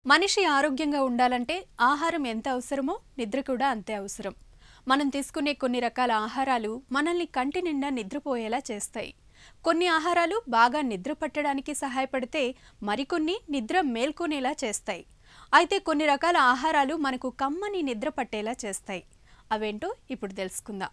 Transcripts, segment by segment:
మనిషి ఆరోగ్యంగా ఉండాలంటే ఆహారం ఎంత అవసరమో నిద్ర కూడా అంతే అవసరం మనం తీసుకునే కొన్ని రకాల ఆహారాలు మనల్ని కంటి నిండా నిద్రపోయేలా చేస్తాయి కొన్ని ఆహారాలు బాగా నిద్ర పట్టడానికి సహాయపడితే మరికొన్ని నిద్ర మేల్కొనేలా చేస్తాయి అయితే కొన్ని రకాల ఆహారాలు మనకు కమ్మని నిద్ర పట్టేలా చేస్తాయి అవేంటో ఇప్పుడు తెలుసుకుందాం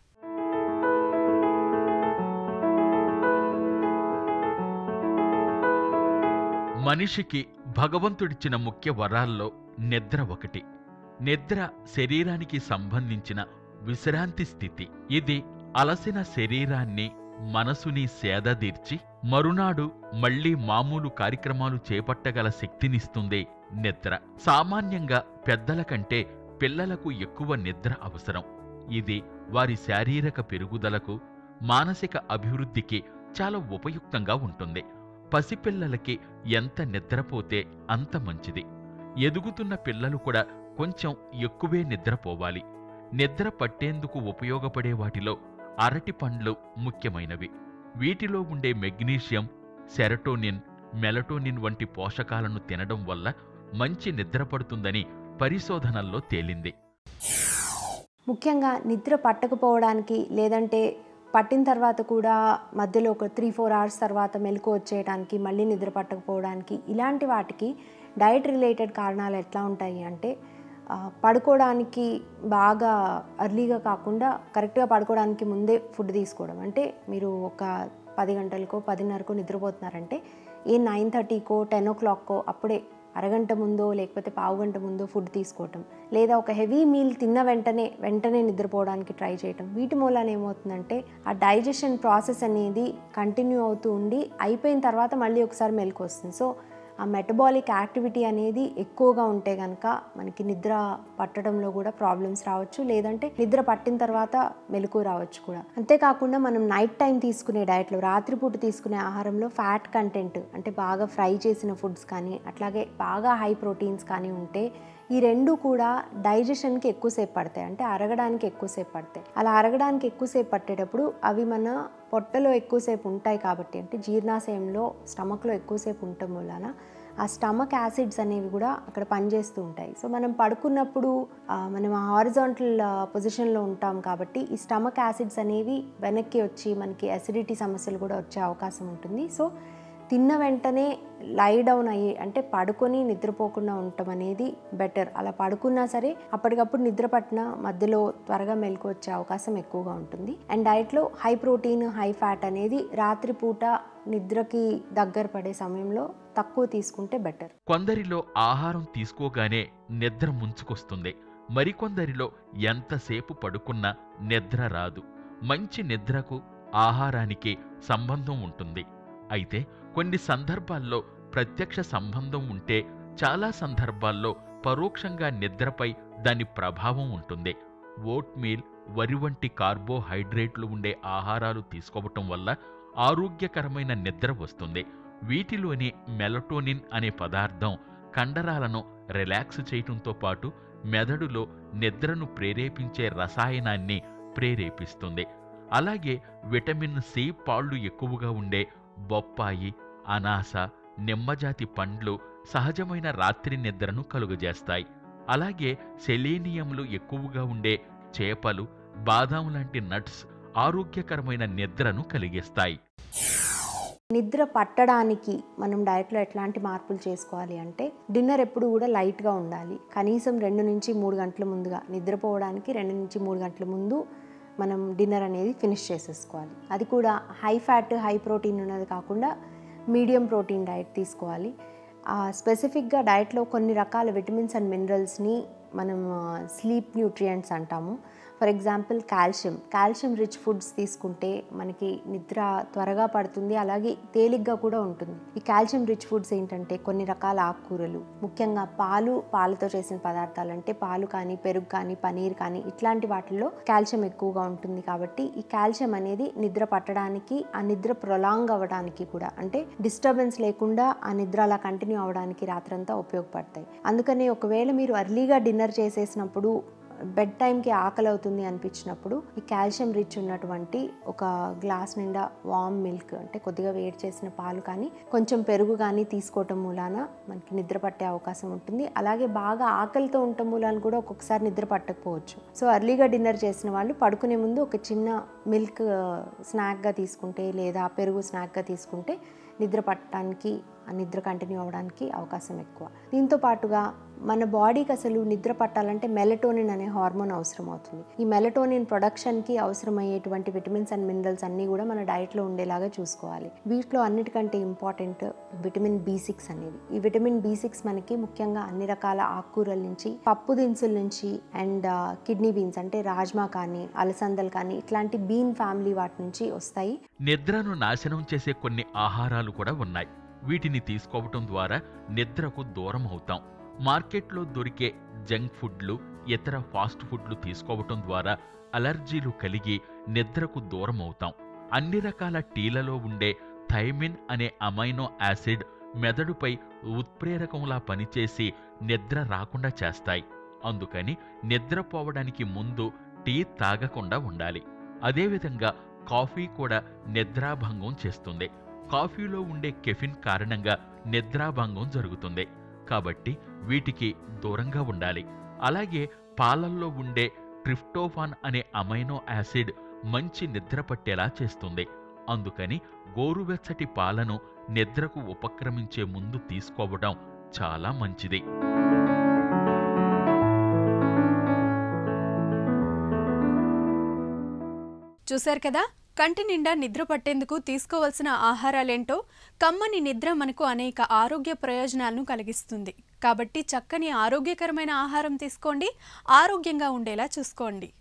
మనిషికి భగవంతుడిచ్చిన ముఖ్య వరాల్లో నిద్ర ఒకటి నిద్ర శరీరానికి సంబంధించిన విశ్రాంతి స్థితి ఇది అలసిన శరీరాన్ని మనసుని సేదదీర్చి మరునాడు మళ్ళీ మామూలు కార్యక్రమాలు చేపట్టగల శక్తినిస్తుంది నిద్ర సామాన్యంగా పెద్దల కంటే పిల్లలకు ఎక్కువ నిద్ర అవసరం ఇది వారి శారీరక పెరుగుదలకు మానసిక అభివృద్ధికి చాలా ఉపయుక్తంగా ఉంటుంది పసిపిల్లలకి ఎంత నిద్రపోతే అంత మంచిది ఎదుగుతున్న పిల్లలు కూడా కొంచెం ఎక్కువే నిద్రపోవాలి నిద్ర పట్టేందుకు ఉపయోగపడే వాటిలో అరటి పండ్లు ముఖ్యమైనవి వీటిలో ఉండే మెగ్నీషియం సెరటోనిన్ మెలటోనిన్ వంటి పోషకాలను తినడం వల్ల మంచి నిద్ర పడుతుందని పరిశోధనల్లో తేలింది ముఖ్యంగా నిద్ర పట్టకపోవడానికి లేదంటే పట్టిన తర్వాత కూడా మధ్యలో ఒక త్రీ ఫోర్ అవర్స్ తర్వాత మెలకు వచ్చేయడానికి మళ్ళీ నిద్ర పట్టకపోవడానికి ఇలాంటి వాటికి డైట్ రిలేటెడ్ కారణాలు ఎట్లా ఉంటాయి అంటే ఆ, పడుకోవడానికి బాగా అర్లీగా కాకుండా కరెక్ట్గా పడుకోవడానికి ముందే ఫుడ్ తీసుకోవడం అంటే మీరు ఒక పది గంటలకో పదిన్నరకో నిద్రపోతున్నారంటే ఏ నైన్ థర్టీకో టెన్ ఓ క్లాక్కో అప్పుడే అరగంట ముందో లేకపోతే పావు గంట ముందో ఫుడ్ తీసుకోవటం లేదా ఒక హెవీ మీల్ తిన్న వెంటనే వెంటనే నిద్రపోవడానికి ట్రై చేయటం వీటి మూలాన ఏమవుతుందంటే ఆ డైజెషన్ ప్రాసెస్ అనేది కంటిన్యూ అవుతూ ఉండి అయిపోయిన తర్వాత మళ్ళీ ఒకసారి మెలకు వస్తుంది సో ఆ మెటబాలిక్ యాక్టివిటీ అనేది ఎక్కువగా ఉంటే కనుక మనకి నిద్ర పట్టడంలో కూడా ప్రాబ్లమ్స్ రావచ్చు లేదంటే నిద్ర పట్టిన తర్వాత మెలకు రావచ్చు కూడా అంతేకాకుండా మనం నైట్ టైం తీసుకునే డయట్లో రాత్రిపూట తీసుకునే ఆహారంలో ఫ్యాట్ కంటెంట్ అంటే బాగా ఫ్రై చేసిన ఫుడ్స్ కానీ అట్లాగే బాగా హై ప్రోటీన్స్ కానీ ఉంటే ఈ రెండు కూడా డైజెషన్కి ఎక్కువసేపు పడతాయి అంటే అరగడానికి ఎక్కువసేపు పడతాయి అలా అరగడానికి ఎక్కువసేపు పట్టేటప్పుడు అవి మన పొట్టలో ఎక్కువసేపు ఉంటాయి కాబట్టి అంటే జీర్ణాశయంలో స్టమక్లో ఎక్కువసేపు ఉండటం వలన ఆ స్టమక్ యాసిడ్స్ అనేవి కూడా అక్కడ పనిచేస్తూ ఉంటాయి సో మనం పడుకున్నప్పుడు ఆ, మనం హారిజాంటల్ పొజిషన్లో ఉంటాం కాబట్టి ఈ స్టమక్ యాసిడ్స్ అనేవి వెనక్కి వచ్చి మనకి అసిడిటీ సమస్యలు కూడా వచ్చే అవకాశం ఉంటుంది సో తిన్న వెంటనే లై డౌన్ అయ్యి అంటే పడుకొని నిద్రపోకుండా ఉండటం అనేది బెటర్ అలా పడుకున్నా సరే అప్పటికప్పుడు నిద్ర పట్టిన మధ్యలో త్వరగా మెలకు వచ్చే అవకాశం ఎక్కువగా ఉంటుంది అండ్ డైట్లో హై ప్రోటీన్ హై ఫ్యాట్ అనేది రాత్రిపూట నిద్రకి దగ్గర పడే సమయంలో తక్కువ తీసుకుంటే బెటర్ కొందరిలో ఆహారం తీసుకోగానే నిద్ర ముంచుకొస్తుంది మరికొందరిలో ఎంతసేపు పడుకున్నా నిద్ర రాదు మంచి నిద్రకు ఆహారానికి సంబంధం ఉంటుంది అయితే కొన్ని సందర్భాల్లో ప్రత్యక్ష సంబంధం ఉంటే చాలా సందర్భాల్లో పరోక్షంగా నిద్రపై దాని ప్రభావం ఉంటుంది ఓట్ మీల్ వరి వంటి కార్బోహైడ్రేట్లు ఉండే ఆహారాలు తీసుకోవటం వల్ల ఆరోగ్యకరమైన నిద్ర వస్తుంది వీటిలోని మెలటోనిన్ అనే పదార్థం కండరాలను రిలాక్స్ చేయటంతో పాటు మెదడులో నిద్రను ప్రేరేపించే రసాయనాన్ని ప్రేరేపిస్తుంది అలాగే విటమిన్ సి పాళ్ళు ఎక్కువగా ఉండే బొప్పాయి అనాస నిమ్మజాతి పండ్లు సహజమైన రాత్రి నిద్రను కలుగజేస్తాయి అలాగే సెలీనియంలు ఎక్కువగా ఉండే చేపలు బాదాం లాంటి నట్స్ ఆరోగ్యకరమైన నిద్రను కలిగిస్తాయి నిద్ర పట్టడానికి మనం డయట్లో ఎట్లాంటి మార్పులు చేసుకోవాలి అంటే డిన్నర్ ఎప్పుడు కూడా లైట్గా ఉండాలి కనీసం రెండు నుంచి మూడు గంటల ముందుగా నిద్రపోవడానికి రెండు నుంచి మూడు గంటల ముందు మనం డిన్నర్ అనేది ఫినిష్ చేసేసుకోవాలి అది కూడా హై ఫ్యాట్ హై ప్రోటీన్ ఉన్నది కాకుండా మీడియం ప్రోటీన్ డైట్ తీసుకోవాలి ఆ స్పెసిఫిక్గా డైట్లో కొన్ని రకాల విటమిన్స్ అండ్ మినరల్స్ని మనం స్లీప్ న్యూట్రియంట్స్ అంటాము for example calcium calcium rich foods తీసుకుంటే మనకి నిద్ర త్వరగా పడుతుంది అలాగే తేలిగ్గా కూడా ఉంటుంది ఈ కాల్షియం రిచ్ ఫుడ్స్ ఏంటంటే కొన్ని రకాల ఆకుకూరలు ముఖ్యంగా పాలు పాలతో చేసిన పదార్థాలు అంటే పాలు కానీ పెరుగు కానీ పనీర్ కానీ ఇట్లాంటి వాటిల్లో కాల్షియం ఎక్కువగా ఉంటుంది కాబట్టి ఈ కాల్షియం అనేది నిద్ర పట్టడానికి ఆ నిద్ర ప్రొలాంగ్ అవ్వడానికి కూడా అంటే డిస్టర్బెన్స్ లేకుండా ఆ నిద్ర అలా కంటిన్యూ అవ్వడానికి రాత్రంతా ఉపయోగపడతాయి అందుకని ఒకవేళ మీరు అర్లీగా డిన్నర్ చేసేసినప్పుడు బెడ్ టైంకి ఆకలి అవుతుంది అనిపించినప్పుడు ఈ కాల్షియం రిచ్ ఉన్నటువంటి ఒక గ్లాస్ నిండా వామ్ మిల్క్ అంటే కొద్దిగా వేడి చేసిన పాలు కానీ కొంచెం పెరుగు కానీ తీసుకోవటం మూలాన మనకి నిద్ర పట్టే అవకాశం ఉంటుంది అలాగే బాగా ఆకలితో ఉండటం మూలాన కూడా ఒక్కొక్కసారి నిద్ర పట్టకపోవచ్చు సో అర్లీగా డిన్నర్ చేసిన వాళ్ళు పడుకునే ముందు ఒక చిన్న మిల్క్ స్నాక్గా తీసుకుంటే లేదా పెరుగు స్నాక్గా తీసుకుంటే నిద్ర పట్టడానికి ఆ నిద్ర కంటిన్యూ అవ్వడానికి అవకాశం ఎక్కువ దీంతో పాటుగా మన బాడీకి అసలు నిద్ర పట్టాలంటే మెలటోనిన్ అనే హార్మోన్ అవసరం అవుతుంది ఈ మెలటోనిన్ ప్రొడక్షన్కి అవసరమయ్యేటువంటి విటమిన్స్ అండ్ మినరల్స్ అన్నీ కూడా మన డైట్లో ఉండేలాగా చూసుకోవాలి వీటిలో అన్నిటికంటే ఇంపార్టెంట్ విటమిన్ బి సిక్స్ అనేది ఈ విటమిన్ బి సిక్స్ మనకి ముఖ్యంగా అన్ని రకాల ఆకుకూరల నుంచి పప్పు దినుసుల నుంచి అండ్ కిడ్నీ బీన్స్ అంటే రాజ్మా కానీ అలసందలు కానీ ఇట్లాంటి బీన్ ఫ్యామిలీ వాటి నుంచి వస్తాయి నిద్రను నాశనం చేసే కొన్ని ఆహారాలు కూడా ఉన్నాయి వీటిని తీసుకోవటం ద్వారా నిద్రకు దూరం అవుతాం మార్కెట్లో దొరికే జంక్ ఫుడ్లు ఇతర ఫాస్ట్ ఫుడ్లు తీసుకోవటం ద్వారా అలర్జీలు కలిగి నిద్రకు దూరం అవుతాం అన్ని రకాల టీలలో ఉండే థైమిన్ అనే అమైనో యాసిడ్ మెదడుపై ఉత్ప్రేరకంలా పనిచేసి నిద్ర రాకుండా చేస్తాయి అందుకని నిద్రపోవడానికి ముందు టీ తాగకుండా ఉండాలి అదేవిధంగా కాఫీ కూడా నిద్రాభంగం చేస్తుంది కాఫీలో ఉండే కెఫిన్ కారణంగా నిద్రాభంగం జరుగుతుంది కాబట్టి వీటికి దూరంగా ఉండాలి అలాగే పాలల్లో ఉండే ట్రిప్టోఫాన్ అనే అమైనో యాసిడ్ మంచి నిద్ర పట్టేలా చేస్తుంది అందుకని గోరువెచ్చటి పాలను నిద్రకు ఉపక్రమించే ముందు తీసుకోవడం చాలా మంచిది చూశారు కదా కంటి నిండా నిద్ర పట్టేందుకు తీసుకోవాల్సిన ఆహారాలేంటో కమ్మని నిద్ర మనకు అనేక ఆరోగ్య ప్రయోజనాలను కలిగిస్తుంది కాబట్టి చక్కని ఆరోగ్యకరమైన ఆహారం తీసుకోండి ఆరోగ్యంగా ఉండేలా చూసుకోండి